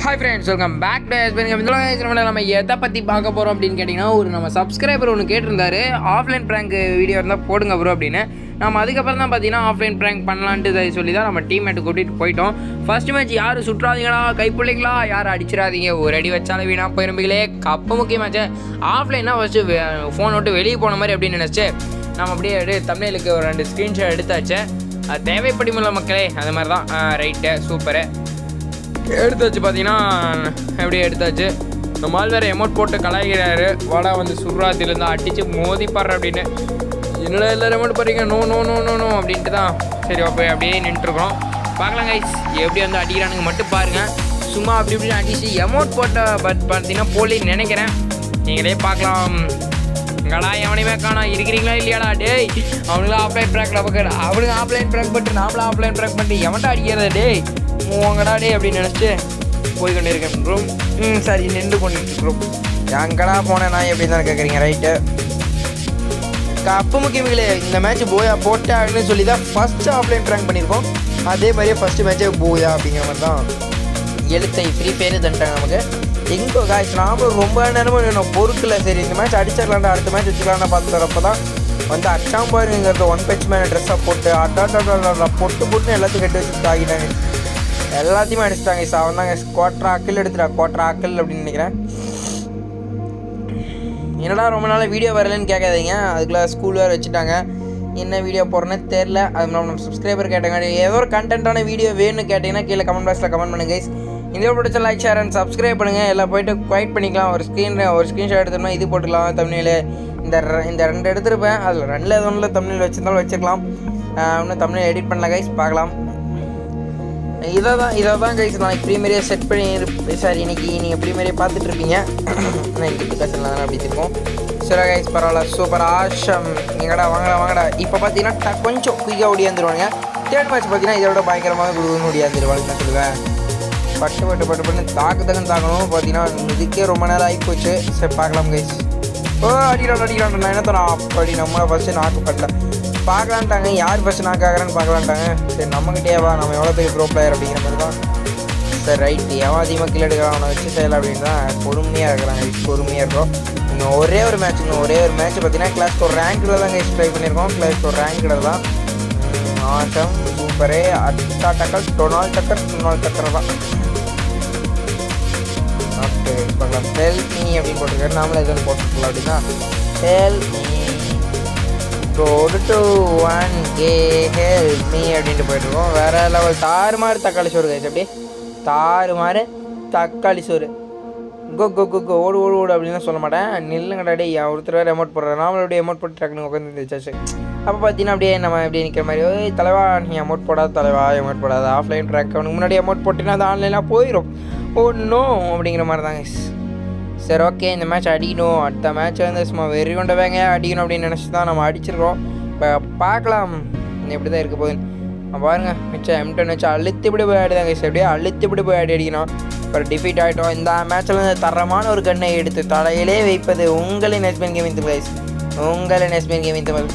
Hi friends welcome back to எஸ்பின் நம்ம எதை பற்றி பார்க்க போகிறோம் அப்படின்னு கேட்டிங்கன்னா ஒரு நம்ம சப்ஸ்கிரைபர் ஒன்று கேட்டிருந்தாரு ஆஃப்லைன் ப்ராங்க் வீடியோ இருந்தால் போடுங்க ப்ரோ அப்படின்னு நம்ம அதுக்கப்புறம் தான் பார்த்தீங்கன்னா ஆஃப்லைன் ப்ராங்க் பண்ணலான்ட்டு இதை சொல்லி தான் நம்ம டீம்மேட்டு கூட்டிகிட்டு போயிட்டோம் ஃபர்ஸ்ட் மேட்ச் யார் சுற்றாதீங்களா கைப்பிள்ளைங்களா யார் அடிச்சிடாதீங்க ஒரு அடி வச்சாலும் வீணாக போயிரும்பீங்களே கப்ப முக்கியமாச்சு ஆஃப்லைன்னா ஃபஸ்ட்டு ஃபோன் விட்டு வெளியே போன மாதிரி அப்படின்னு நினச்சி நம்ம அப்படியே அப்படியே தமிழுக்கு ஒரு ரெண்டு ஸ்க்ரீன்ஷாட் எடுத்தாச்சு அது தேவைப்படுமில்ல மக்களே அது மாதிரி தான் ரைட்டு சூப்பரு எடுத்தாச்சு பார்த்தீங்கன்னா எப்படியே எடுத்தாச்சு நம்ம ஆள் வேறு எமௌண்ட் போட்டு கலாய்க்கிறாரு வாடா வந்து சுர்ராத்திலேருந்து அடித்து மோதிப்பாரு அப்படின்னு என்னடா எல்லாரும் எமௌண்ட் போடுறீங்க no no no no no அப்படின்ட்டு தான் சரி அப்போ அப்படியே நின்றுருக்கோம் பார்க்கலாம் கைஸ் எப்படி வந்து அடிக்கிறானுங்க மட்டும் பாருங்கள் சும்மா அப்படி இப்படி அடிச்சு எமௌண்ட் போட்ட பட் பார்த்தீங்கன்னா போலின்னு நினைக்கிறேன் நீங்களே பார்க்கலாம் எங்கடா எவனையுமே காணா இருக்கிறீங்களா இல்லையாடா டேய் அவனுங்களும் ஆஃப்லைன் ப்ராக்ல பக்கம் அவனுங்க ஆஃப்லைன் ப்ராக் பண்ணிட்டு நாமளும் ஆஃப்லைன் ப்ராக் பண்ணிட்டு எவன்டா அடிக்கிறத டேய் உங்கடா டே அப்படின்னு நினச்சிட்டு போய் கொண்டு இருக்கேன் ப்ரோ ம் சரி நின்று கொண்டு இருக்கிறோம் எங்கடா போனேன் நான் எப்படி தான் கேட்குறீங்க ரைட்டு அப்போ முக்கியமில்லை இந்த மேட்ச் போயா போட்டாங்கன்னு சொல்லி தான் ஃபஸ்ட்டு ஆஃப்லைன் ப்ராங்க் பண்ணியிருக்கோம் அதே மாதிரியே ஃபஸ்ட்டு மேட்ச்சே போயா அப்படிங்கிற மாதிரி தான் எழுத்தை ஃப்ரீ ஃபயர் தந்துட்டாங்க நமக்கு எங்கோ காய்ச்சி நாமளும் ரொம்ப நேரமும் வேணும் பொறுக்கல சரி இந்த மேட்ச் அடிச்சிடலாம்டா அடுத்த மேட்ச் வச்சுக்கலாம்னு பார்த்து தரப்போ தான் வந்து அச்சாம் பாருங்கிறது ஒன் பச் மேலே ட்ரெஸ்ஸாக போட்டு அட்டாட்டா பொட்டு பொட்டு எல்லாத்தையும் கட்டி வச்சு தாக்கிட்டாங்க எல்லாத்தையுமே அடிச்சிட்டாங்க சார் அவன் தாங்க கோட்ரா அக்கில் எடுத்துட்டா கோட்ரா அக்கில் அப்படின்னு நினைக்கிறேன் என்னடா ரொம்ப நாள் வீடியோ வரலன்னு கேட்காதீங்க அதுக்குள்ளே ஸ்கூல் வேறு வச்சுட்டாங்க என்ன வீடியோ போடுறேன்னு தெரில அது நம்ம நம்ம சப்ஸ்கிரைபர் கேட்டாங்க ஏதோ ஒரு கண்டென்ட்டான வீடியோ வேணும்னு கேட்டிங்கன்னா கீழே கமெண்ட் பாக்ஸில் கமெண்ட் பண்ணுங்க guys. இந்த வீடியோ பிடிச்ச லைக் ஷேர் அண்ட் சப்ஸ்கிரைப் பண்ணுங்கள் எல்லாம் போயிட்டு குவைட் பண்ணிக்கலாம் ஒரு ஸ்க்ரீன் ஒரு ஸ்க்ரீன்ஷாட் எடுத்தோம்னா இது போட்டுக்கலாம் தமிழில் இந்த ரெ- இந்த ரெண்டு எடுத்திருப்பேன் அதில் ரெண்டில் எது ஒன்றில் தமிழில் வச்சிருந்தாலும் வச்சுக்கலாம் ஆஹ் இன்னும் தமிழில் எடிட் பண்ணல கைஸ் பார்க்கலாம் இதை தான் இதை தான் கைஸ் நாளைக்கு ப்ரீமியரே செட் பண்ணி சாரி இன்னைக்கு நீங்கள் ப்ரீமியரே பார்த்துட்டு இருப்பீங்க நான் இன்னைக்கு டிஸ்கஷன் தான் அப்படி இருக்கும் சரி கைஸ் பரவாயில்ல சூப்பர் ஆஷம் எங்கடா வாங்கடா வாங்கடா இப்போ பார்த்தீங்கன்னா ட- கொஞ்சம் குயிக்காக ஓடியாந்துருவாங்க தேர்ட் மேட்ச் பார்த்தீங்கன்னா இதோட பயங்கரமாக குடுக்குன்னு ஓடியாந்துருவாங்க நான் சொல்லுவேன் பட்டு பட்டு பட்டு பட்டு தாக்கு தகுன்னு தாக்கணும் பார்த்தீங்கன்னா இதுக்கே ரொம்ப நேரம் ஆகி போச்சு சரி பார்க்கலாம் கைஸ் ஓ அடிக்கிறான் அடிக்கிறான் நான் என்ன தரோம் அப்படி நம்மளை ஃபஸ்ட்டு நாக்கு பட்டல பார்க்கலான்ட்டாங்க யார் ஃபஸ்ட்டு நாக்கு ஆகிறான்னு பார்க்கலான்ட்டாங்க சரி நம்மகிட்டே வா நம்ம எவ்வளோ பெரிய ப்ரோ பிளேயர் அப்படிங்கிற மாதிரி தான் சரி ரைட் எவன் அதிகமாக கீழே எடுக்கிறான் அவனை வச்சு செய்யலாம் அப்படின்னு தான் பொறுமையாக இருக்கிறாங்க பொறுமையாக இருக்கோம் இன்னும் ஒரே ஒரு மேட்ச் இன்னும் ஒரே ஒரு மேட்ச் பார்த்தீங்கன்னா கிளாஸ் ஒரு ரேங்கில் தான் கைஸ் ட்ரை பண்ணியிருக்கோம் கிளாஸ் ஒரு ரேங்கில் தான் உம், ஆட்டம் சூப்பரே அட்டா டக்கர் டொனால் டக்கர் டொனால் டக்கர் தான் ஓகே பார்க்கலாம் டெல் மீ அப்படின்னு போட்டிருக்காரு நாமளே எதுவும் போட்டுருக்கலாம் அப்படின்னா டெல் மீ கோடு டு ஒன் கே ஹெல் மீ அப்படின்ட்டு போயிட்டுருக்கோம் வேற லெவல் தாறுமாறு தக்காளி சோறு கைஸ் அப்படியே தாறுமாறு தக்காளி சோறு கோ கோ கோ கோ ஓடு ஓடு ஓடு அப்படின்னு சொல்ல மாட்டேன் நில்லுங்கடா டே ஒருத்தர் வேறு எமௌண்ட் போடுறாரு நாமளும் அப்படியே எமௌண்ட் போட்டு டக்குனு உட்காந்து வச்சாச்சு அப்போ பார்த்தீங்கன்னா அப்படியே நம்ம அப்படியே நிற்கிற மாதிரி ஓய் தலைவா நீ அமௌண்ட் போடாத தலைவா அமௌண்ட் போடாத ஆஃப்லைன் ட்ராக் அவனுக்கு முன்னாடி அமௌண்ட் போட்டினா அது ஆன்லைனாக போயிடும் ஓ நோ அப்படிங்கிற மாதிரி தாங்க சரி ஓகே இந்த மேட்ச் அடிக்கணும் அடுத்த மேட்ச் வந்து சும்மா வெறி கொண்டவங்க அடிக்கணும் அப்படின்னு நினச்சி தான் நம்ம அடிச்சிருக்கோம் இப்போ பார்க்கலாம் எப்படி தான் இருக்க போகுது அப்ப பாருங்க மிச்சம் எம்டன் வச்சு அழுத்திப்படி போய் ஆடிதாங்க எப்படியே அழுத்திப்படி போய் ஆடி அடிக்கணும் இப்போ டிஃபீட் ஆகிட்டோம் இந்த மேட்ச்சில் வந்து தரமான ஒரு கண்ணை எடுத்து தலையிலே வைப்பது உங்களின் நெஸ்பின் கேமிங் பிரைஸ் உங்களின் நெஸ்பின் கேமிங் தமிழ்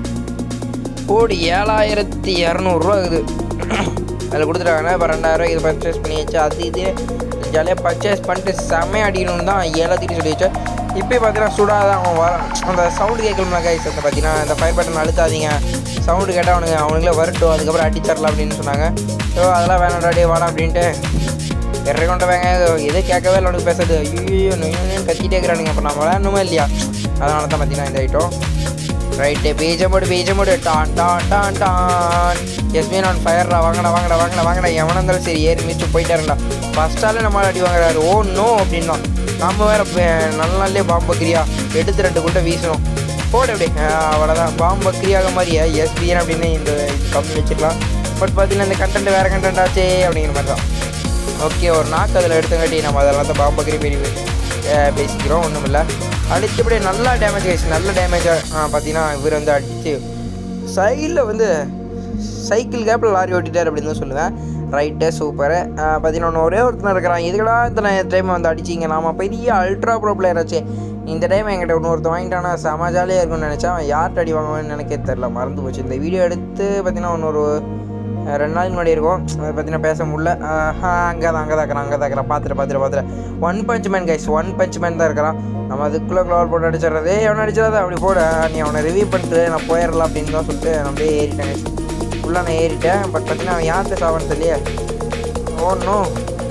கோடி ஏழாயிரத்தி இரநூறுவா ஆகுது அதில் கொடுத்துட்டாங்கன்னா இப்போ ரெண்டாயிரம் இது பர்ச்சேஸ் பண்ணியாச்சு அது இது ஜாலியாக பர்ச்சேஸ் பண்ணிட்டு செம்மையாக அடிக்கணும்னு தான் எல்லாத்தையும் சொல்லி வச்சேன் இப்போ பார்த்தீங்கன்னா சுடாத அவன் வர அந்த சவுண்டு கேட்கணும்னா கைஸ் அந்த பார்த்தீங்கன்னா இந்த ஃபயர் பட்டன் அழுத்தாதீங்க சவுண்டு கேட்டால் அவனுங்க அவனுங்களே வரட்டும் அதுக்கப்புறம் அடிச்சிடலாம் அப்படின்னு சொன்னாங்க ஸோ அதெல்லாம் வேணாம்டா டே வாடா அப்படின்ட்டு எறை கொண்டவங்க எது கேட்கவே இல்லை அவனுக்கு பேசுறது ஐயோ நொய்யு கத்திட்டே இருக்கிறானுங்க அப்போ நம்ம விளையாடணுமா இல்லையா அதனால தான் பார்த்தீங்கன்னா இந்த ஐட்டம் ரைட்டு பீஜமோடு பீஜமோடு டான் டான் டான் டான் எஸ்மி நான் ஃபயர்டா வாங்கடா வாங்கடா வாங்கடா வாங்கடா எவனா இருந்தாலும் சரி ஏறி மிதிச்சு போயிட்டாருடா ஃபஸ்ட்டாலே நம்ம அடி வாங்குறாரு ஓ நோ அப்படின்னா நம்ம வேற ப- நல்ல நாள்லேயே பாம்பு கிரியா எடுத்து ரெண்டு குண்டை வீசணும் போடு அப்படி அவ்வளோதான் பாம்பு கிரியாக மாதிரியே எஸ்பிஎன் அப்படின்னு இந்த கம்மி வச்சுக்கலாம் பட் பார்த்தீங்கன்னா இந்த கண்டென்ட் வேறு கண்டென்ட் ஆச்சே அப்படிங்கிற மாதிரி தான் ஓகே ஒரு நாக்கு அதில் எடுத்தங்காட்டி நம்ம அதெல்லாம் தான் பாம்பு கிரி பெரிய பேசிக்கிறோம் ஒன்றும் இல்லை அடிச்சபடியே நல்லா டேமேஜ் ஆயிடுச்சு நல்ல டேமேஜாக பார்த்தீங்கன்னா இவர் வந்து அடித்து சைடில் வந்து சைக்கிள் கேப்பில் லாரி ஓட்டிட்டார் அப்படின்னு தான் சொல்லுவேன் ரைட்டு சூப்பரு பார்த்தீங்கன்னா இன்னும் ஒரே ஒருத்தர் இருக்கிறான் இதுக்கடா இத்தனை டைம் வந்து அடிச்சிங்க நாம பெரிய அல்ட்ரா ப்ரோ பிளேயர் ஆச்சு இந்த டைம் என்கிட்ட இன்னொருத்தன் வாங்கிட்டானா செம ஜாலியாக இருக்கும்னு நினச்சேன் அவன் யார்கிட்ட அடி வாங்குவான்னு எனக்கே தெரில மறந்து போச்சு இந்த வீடியோ எடுத்து பார்த்தீங்கன்னா இன்னொரு அஹ் ரெண்டு நாள் முன்னாடி இருக்கும் அதை பற்றின பேச முடியல அங்கே தான் அங்கே தான் இருக்கிறான் அங்கே தான் இருக்கிறான் பார்த்துட்டு பார்த்துட்டு பார்த்துட்டு one punch man guys one punch man தான் இருக்கிறான் நம்ம அதுக்குள்ளே க்ளோவர் போட்டு அடிச்சிடுறது ஏய் அவனை அடிச்சிடாத அப்படி போட நீ அவனை ரிவ்யூ பண்ணிட்டு நான் போயிடலாம் அப்படின்னு தான் சொல்லிட்டு நான் அப்படியே ஏறிட்டேன் guys. ஃபுல்லாக நான் ஏறிட்டேன் பட் பார்த்தீங்கன்னா அவன் யார்கிட்ட சாவன்னு தெரியல ஓடணும்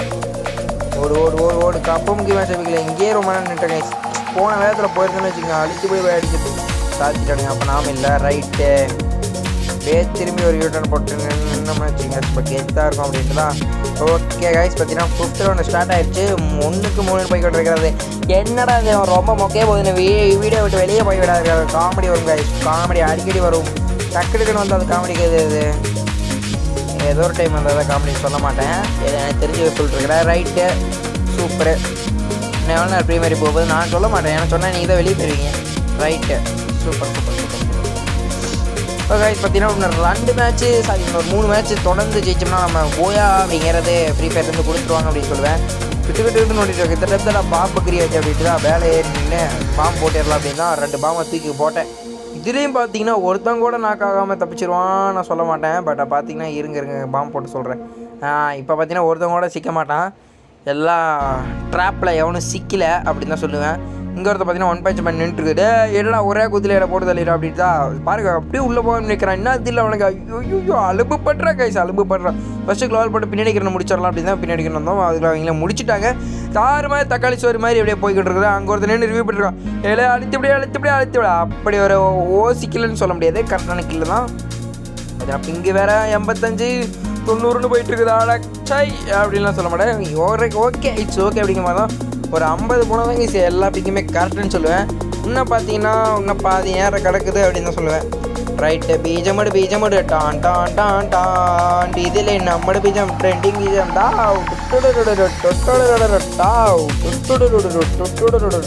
ஓடு ஓடு ஓடு ஓடு கப்ப முக்கியமாக செவிக்கல இங்கேயே ரொம்ப நேரம் நின்ட்டேன் கைஸ் போன வேகத்தில் போயிருந்தேன்னு வச்சுக்கோங்க அழிச்சு போய் போய் அடிச்சு சாத்திட்டானுங்க அப்போ நாம இல்லை ரைட்டு அப்படியே திரும்பி ஒரு யூட்டர்ன் போட்டு நின்னோம்னு வச்சுக்கோங்க இப்போ கெத்தாக இருக்கும் அப்படின்ட்டு தான் ஓகே கைஸ் பார்த்தீங்கன்னா ஃபிஃப்த் ரவுண்ட் ஸ்டார்ட் ஆயிடுச்சு ஒன்றுக்கு மூணு போய் கொண்டு இருக்கிறது என்னடா இது அவன் ரொம்ப மொக்கையே போகுது வீடியோ விட்டு வெளியே போய் விடாது காமெடி வரும் கைஸ் காமெடி அடிக்கடி வரும் டக்குடுக்குன்னு வந்து அது காமெடிக்கு இது இது ஏதோ ஒரு டைம் வந்தால் தான் காமெடி சொல்ல மாட்டேன் இது எனக்கு தெரிஞ்சு சொல்லிட்டுருக்கிறேன் ரைட்டு சூப்பரு இன்னும் எவ்வளோ நேரம் ப்ரீமியரி போகுது நான் சொல்ல மாட்டேன் எனக்கு சொன்னால் நீங்கள் தான் வெளியே போயிருவீங்க ரைட்டு சூப்பர் சூப்பர் சூப்பர் இப்போ கைஸ் பார்த்தீங்கன்னா இன்னும் ரெண்டு மேட்ச்சு சாரி இன்னொரு மூணு மேட்ச் தொடர்ந்து ஜெயிச்சோம்னா நம்ம போயா அப்படிங்கிறது ஃப்ரீ ஃபயர்லேருந்து கொடுத்துருவாங்க அப்படின்னு சொல்லுவேன் விட்டு விட்டு விட்டு நோண்டிட்டு இருக்கு கிட்டத்தட்ட நான் பாம்பு கிரியாச்சு அப்படின்ட்டு தான் வேலை ஏறி நின்று பாம்பு போட்டிடலாம் அப்படின்னு தான் ரெண்டு பாம்பை தூக்கி போட்டேன் இதுலேயும் பார்த்தீங்கன்னா ஒருத்தன் கூட நாக் ஆகாமல் தப்பிச்சிருவான் நான் சொல்ல மாட்டேன் பட் பார்த்தீங்கன்னா இருங்க இருங்க பாம்பு போட்டு சொல்கிறேன் இப்போ பார்த்தீங்கன்னா ஒருத்தன் கூட சிக்க மாட்டான் எல்லாம் ட்ராப்பில் எவனும் சிக்கல அப்படின்னு தான் சொல்லுவேன் இங்கே ஒருத்த பார்த்தீங்கன்னா ஒன் பஞ்ச் பண்ணி நின்றுருக்குது என்னடா ஒரே குதிரையில போட்டு தள்ளிடும் அப்படின்னு தான் பாருங்க அப்படியே உள்ளே போக நிற்கிறான் என்ன இல்லை அவனுக்கு ஐயோ அலும்பு படுறா கைஸ் அலும்பு படுறான் ஃபஸ்ட்டு க்ளோவர் போட்டு பின்னாடி இருக்கிற முடிச்சிடலாம் அப்படின்னு தான் பின்னாடி இருக்கிற வந்தோம் அதுக்கு அவங்கள முடிச்சிட்டாங்க தாறு மாதிரி தக்காளி சோறு மாதிரி அப்படியே போய்கிட்டு இருக்குது அங்கே ஒருத்தர் நின்று ரிவ்யூ பண்ணிருக்கான் ஏழை அழுத்தி அப்படியே அழுத்தி அப்படியே அழுத்தி விட அப்படி ஒரு ஓசிக்கலன்னு சொல்ல முடியாது கரெக்டான கில்லு தான் அது அப்போ இங்கே வேற எண்பத்தஞ்சு தொண்ணூறுன்னு போயிட்டு இருக்குது ஆடா சை அப்படின்லாம் சொல்ல மாட்டேன் ஓகே ஓகே இட்ஸ் ஓகே அப்படிங்கிற மாதிரி தான் ஒரு ஐம்பது போனால் தாங்க சரி எல்லா பிக்குமே கரெக்டுன்னு சொல்லுவேன் இன்னும் பார்த்தீங்கன்னா இன்னும் பாதி நேரம் கிடக்குது அப்படின்னு தான் சொல்லுவேன் ரைட்டு பீஜமடு பீஜமடு டான் டான் டான் டான் இதில் நம்மடு பீஜம் ட்ரெண்டிங் பீஜம் டாவ் டுட்டுடுடுடு டொட்டொடுடுடு டாவ் டுட்டுடுடுடு டொட்டொடுடுடு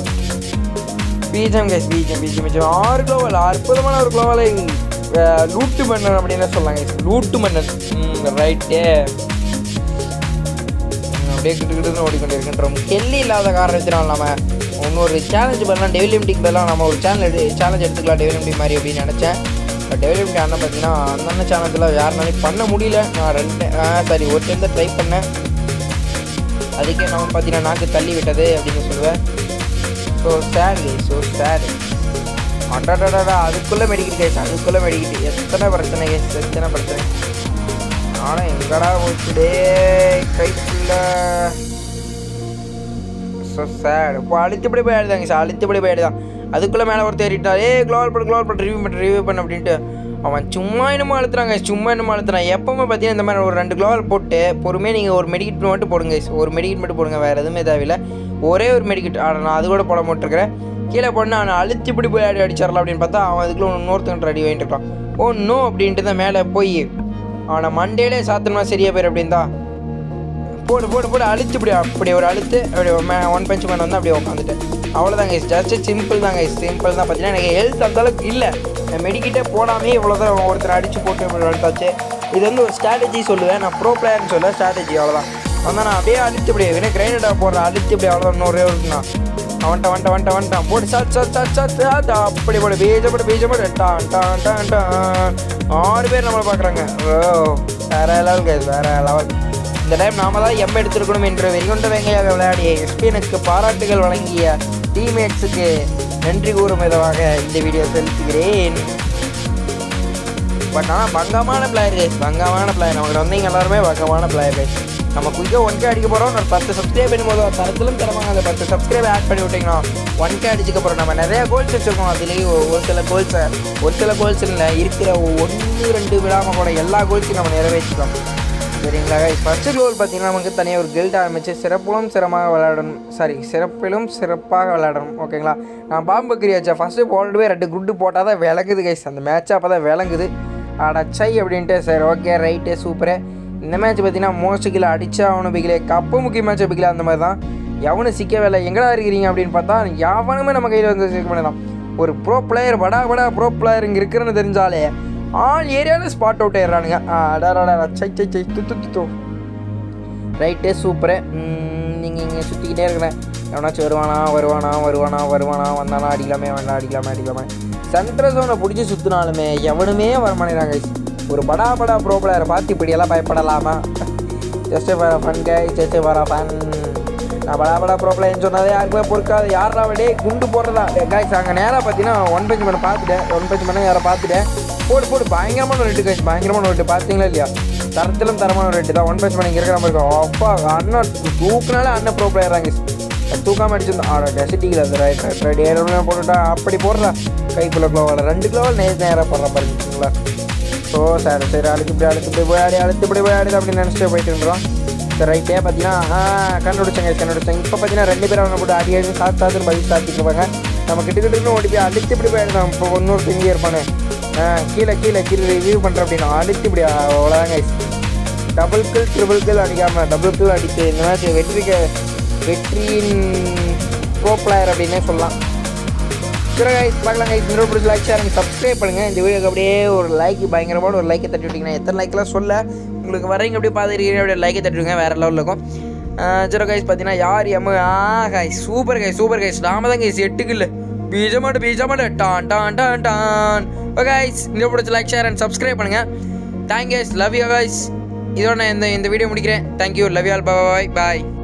பீஜம் கேஸ் பீஜம் பீஜம் பீஜம் ஆறு குளோவல் அற்புதமான ஒரு குளோவலை லூட்டு மன்னன் அப்படின்னு சொல்லலாம் guys. லூட்டு மன்னன் ரைட்டே அப்படியே கிட்டு கிட்டுன்னு ஓடிக்கொண்டு இருக்கின்றோம் கெல்லி இல்லாத காரணத்தினால் நம்ம இன்னொரு சேலஞ்ச் பண்ணலாம் டெவலப்டிக்கு பதிலாக நம்ம ஒரு சேனல் எடு சேலஞ்ச் எடுத்துக்கலாம் டெவலப்டி மாதிரி அப்படின்னு நினச்சேன் பட் டெவலப்டி அண்ணன் பார்த்தீங்கன்னா அந்தந்த சேனத்தில் யாருனாலையும் பண்ண முடியல நான் ரெண்டு சாரி ஒரு டைம் தான் ட்ரை பண்ணேன் அதுக்கே நம்ம பார்த்தீங்கன்னா நாக்கு தள்ளி விட்டது அப்படின்னு சொல்லுவேன் ஸோ சேட் ஸோ சேட் அடாடாடா அதுக்குள்ளே மெடிக்கிட்டு கேஸ் அதுக்குள்ளே மெடிக்கிட்டு எத்தனை பிரச்சனை கேஸ் எத்தனை பிரச்சனை ஆனால் எங்கடா போச்சுடே கைக்குள்ள ஸோ சேட் இப்போ அழுத்தப்படி போய் ஆடுதாங்க சார் அழுத்தப்படி போய் ஆடுதான் அதுக்குள்ளே மேலே ஒருத்தர் ஏறிட்டார் ஏ க்ளோவர் பண்ணு க்ளோவர் பண்ணு ரிவ்யூ பண்ணு ரிவ்யூ பண்ணு அப்படின்ட்டு அவன் சும்மா என்னமோ அழுத்துறாங்க சும்மா என்னமோ அழுத்துறான் எப்பவுமே பார்த்தீங்கன்னா இந்த மாதிரி ஒரு ரெண்டு க்ளோவர் போட்டு பொறுமையாக நீங்கள் ஒரு மெடிக்கிட் மட்டும் போடுங்க guys. ஒரு மெடிக்கிட் மட்டும் போடுங்க வேறு எதுவுமே தேவையில்லை ஒரே ஒரு மெடிக்கிட் ஆட நான் அது கூட போட மாட்டிருக்கிறேன் கீழே போட்டு அவனை அழுத்தி இப்படி போய் ஆடி அடிச்சிடலாம் அப்படின்னு பார்த்தா அவன் அதுக்குள்ள இன்னொருத்தன் ரெடி வாங்கிட்டு இருக்கான் ஓ நோ அப்படின்ட்டு தான் மேலே போய் அவனை மண்டேலே சாத்தணுமா சரியா பேர் அப்படின்னு தான் போடு போடு போடு அழுத்து இப்படி அப்படி ஒரு அழுத்து அப்படி ஒன் பஞ்ச் மேன் வந்து அப்படியே உட்காந்துட்டேன் அவ்வளோதாங்க ஜஸ்ட் சிம்பிள் தாங்க சிம்பிள் தான் பார்த்தீங்கன்னா எனக்கு ஹெல்த் அந்த அளவுக்கு இல்லை மெடிக்கிட்டே போடாமே இவ்வளோ தான் ஒருத்தர் அடித்து போட்டு இப்படி அழுத்தாச்சு இது வந்து ஒரு ஸ்ட்ராட்டஜி சொல்லுவேன் நான் ப்ரோ பிளேயர்னு சொல்ல ஸ்ட்ராட்டஜி அவ்வளோதான் வந்தால் நான் அப்படியே அழுத்து இப்படி வேணும் கிரைண்டடாக போடுறேன் அழுத்து இப்படி அவ்வளோதான் இன்னொரு இருக்குண்ணா அவன்ட்ட வந்துட்ட வந்துட்ட வந்துட்டான் போட்டு சாட் சாட் சாட் சாட் சாட் அப்படி போடு பீஜப்படு பீஜப்படு டான் டான் டான் டான் ஆறு பேர் நம்மளை பார்க்குறாங்க ஓ வேற லெவல் கைஸ் வேற லெவல் இந்த டைம் நாம தான் எம் எடுத்திருக்கணும் என்று வெறிகொண்ட வெங்கையாக விளையாடிய எஸ்பிஎனுக்கு பாராட்டுகள் வழங்கிய டீம்மேட்ஸுக்கு நன்றி கூறும் விதமாக இந்த வீடியோ செலுத்துகிறேன் பட் ஆனால் பங்கமான பிளேயர் பங்கமான பிளேயர் நமக்கு வந்தீங்க எல்லாருமே பங்கமான பிளேயர் நம்ம குயிக்காக ஒன் கே அடிக்க போகிறோம் ஒரு பத்து சப்ஸ்கிரைப் பண்ணும்போது தரத்திலும் தரமாக அந்த பத்து சப்ஸ்கிரைப் ஆட் பண்ணி விட்டிங்கன்னா ஒன் கே அடிச்சுக்க போகிறோம் நம்ம நிறைய கோல்ஸ் வச்சுருக்கோம் அதுலேயும் ஒரு சில கோல்ஸை ஒரு சில கோல்ஸ் இல்லை இருக்கிற ஒன்று ரெண்டு விடாமல் கூட எல்லா கோல்ஸையும் நம்ம நிறைவேற்றிக்கலாம் சரிங்களா ஃபஸ்ட்டு கோல் பார்த்தீங்கன்னா நமக்கு தனியாக ஒரு கில்ட் ஆரம்பிச்சு சிறப்பிலும் சிரமமாக விளையாடணும் சாரி சிறப்பிலும் சிறப்பாக விளையாடணும் ஓகேங்களா நான் பாம்பு கிரியாச்சா ஃபஸ்ட்டு போல்டுவே ரெண்டு குட்டு போட்டால் தான் விளங்குது கைஸ் அந்த மேட்ச் அப்போ தான் விளங்குது அடச்சை அப்படின்ட்டு சரி ஓகே ரைட்டு சூப்பரு இந்த மேட்ச் பார்த்தீங்கன்னா மோஸ்ட் கிலோ அடிச்சா அவனு பிகிலே கப்பு முக்கிய மேட்ச் பிகில அந்த மாதிரி தான் எவனும் சிக்கவே இல்லை எங்கடா இருக்கிறீங்க அப்படின்னு பார்த்தா எவனுமே நம்ம கையில் வந்து சிக்க பண்ணலாம் ஒரு ப்ரோ பிளேயர் வடா வடா ப்ரோ பிளேயர் இங்கே இருக்கிறன்னு தெரிஞ்சாலே ஆல் ஏரியாவில் ஸ்பாட் அவுட் ஆயிடுறானுங்க அடாடா சை சை சை து து து, து ரைட்டு சூப்பரு நீங்கள் இங்கே சுற்றிக்கிட்டே இருக்கிறேன் எவனாச்சும் வருவானா வருவானா வருவானா வருவானா வந்தானா அடிக்கலாமே வேண்டாம் அடிக்கலாமே அடிக்கலாமே சென்ட்ரல் ஜோனை பிடிச்சி சுற்றினாலுமே எவனுமே வரமாட்டேங்கிறாங்க ஒரு படா படா ப்ரோ பிளேயரை பார்த்து இப்படியெல்லாம் பயப்படலாமா just for fun guy just for fun நான் படா படா ப்ரோ பிளேயர்னு சொன்னதே யாருக்குமே பொறுக்காது யாரா டே குண்டு போடுறதா கைஸ் அங்கே நேராக பார்த்தீங்கன்னா ஒன் பெஞ்ச் பண்ண பார்த்துட்டேன் ஒன் பெஞ்ச் பண்ண யாரை பார்த்துட்டேன் போடு போடு பயங்கரமான ரெட்டு கைஸ் பயங்கரமான ரெட்டு பார்த்தீங்களா இல்லையா தரத்திலும் தரமான ரெட்டு தான் ஒன் பெஞ்ச் பண்ண இங்கே இருக்கிற மாதிரி இருக்கும் அப்பா அண்ணன் தூக்குனாலே அண்ணன் ப்ரோ பிளேயர் தான் guys. தூக்காம அடிச்சிருந்தோம் ஆடா டெசிட்டிங்கில் அந்த ரைட் ரைட் ரைட் ஏழு போட்டுட்டா அப்படி போடுறா கைக்குள்ள க்ளோவில் ரெண்டு க்ளோவில் நேர் நேராக போடுற பாருங்களா ஸோ சரி சரி அழுத்து இப்படி அழுத்து இப்படி போய் ஆடி அழுத்து இப்படி போய் ஆடி அப்படின்னு நினச்சிட்டு போயிட்டு இருந்தோம் சரி ரைட்டே பார்த்தீங்கன்னா கண்டுபிடிச்சங்க கண்டுபிடிச்சங்க இப்போ பார்த்தீங்கன்னா ரெண்டு பேரும் அவங்க போட்டு அடி அடி சாத்து சாத்துன்னு பதில் சாத்திட்டு நம்ம கிட்ட கிட்ட ஓடி போய் அழுத்து இப்படி போய் ஆடிதான் இப்போ இன்னொரு இங்கே இருப்பானு ஆ கீழே கீழே கீழே ரிவ்யூ பண்ணுறேன் அப்படின்னா அழுத்து இப்படி அவ்வளோதாங்க டபுள் கில் ட்ரிபிள் கில் அடிக்காம டபுள் கில் அடித்து இந்த மேட்ச் வெற்றிக்கு வெற்றியின் ப்ரோ பிளேயர் அப்படின்னே சொல்லலாம் சரி கைஸ் பார்க்கலாம் கைஸ் இந்த பிடிச்சி லைக் ஷேர் சப்ஸ்கிரைப் பண்ணுங்க இந்த வீடியோக்கு அப்படியே ஒரு லைக் பயங்கரமான ஒரு லைக்கை தட்டி விட்டீங்கன்னா எத்தனை லைக்லாம் சொல்ல உங்களுக்கு வரீங்க அப்படியே பார்த்துருக்கீங்க அப்படியே லைக்கை தட்டி விடுங்க வேறு லெவலில் இருக்கும் சரி கைஸ் பார்த்தீங்கன்னா யார் எம்ம ஆ guys super guys super guys நாம தான் கைஸ் எட்டுக்கு இல்லை பீஜமாட்டு பீஜமாட்டு டான் டான் டான் டான் ஓகே கைஸ் இந்த பிடிச்சி லைக் ஷேர் அண்ட் சப்ஸ்கிரைப் பண்ணுங்க thank guys love you guys இதோட நான் இந்த இந்த வீடியோ முடிக்கிறேன் thank you love you all bye bye